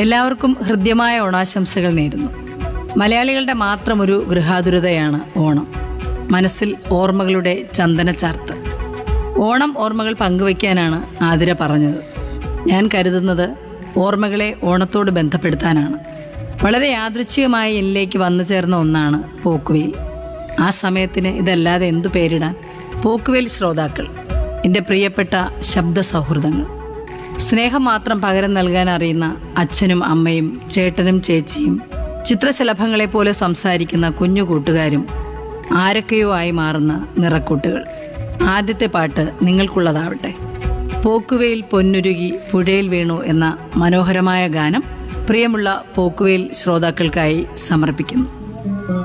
എല്ലാവർക്കും ഹൃദ്യമായ ഓണാശംസകൾ നേരുന്നു മലയാളികളുടെ മാത്രം ഒരു ഗൃഹാതുരതയാണ് ഓണം മനസ്സിൽ ഓർമ്മകളുടെ ചന്ദനച്ചാർത്ത് ഓണം ഓർമ്മകൾ പങ്കുവയ്ക്കാനാണ് ആതിര പറഞ്ഞത് ഞാൻ കരുതുന്നത് ഓർമ്മകളെ ഓണത്തോട് ബന്ധപ്പെടുത്താനാണ് വളരെ യാദൃച്ഛികമായി എന്നിലേക്ക് വന്നു ചേർന്ന ഒന്നാണ് പോക്കുവെയിൽ ആ സമയത്തിന് ഇതല്ലാതെ എന്തു പേരിടാൻ പോക്കുവേൽ ശ്രോതാക്കൾ എൻ്റെ പ്രിയപ്പെട്ട ശബ്ദ സൗഹൃദങ്ങൾ സ്നേഹം മാത്രം പകരം നൽകാൻ അറിയുന്ന അച്ഛനും അമ്മയും ചേട്ടനും ചേച്ചിയും ചിത്രശലഭങ്ങളെ പോലെ സംസാരിക്കുന്ന കുഞ്ഞു കൂട്ടുകാരും ആരൊക്കെയോ ആയി മാറുന്ന നിറക്കൂട്ടുകൾ ആദ്യത്തെ പാട്ട് നിങ്ങൾക്കുള്ളതാവട്ടെ പോക്കുവെയിൽ പൊന്നുരുകി പുഴയിൽ വീണു എന്ന മനോഹരമായ ഗാനം പ്രിയമുള്ള പോക്കുവെയിൽ ശ്രോതാക്കൾക്കായി സമർപ്പിക്കുന്നു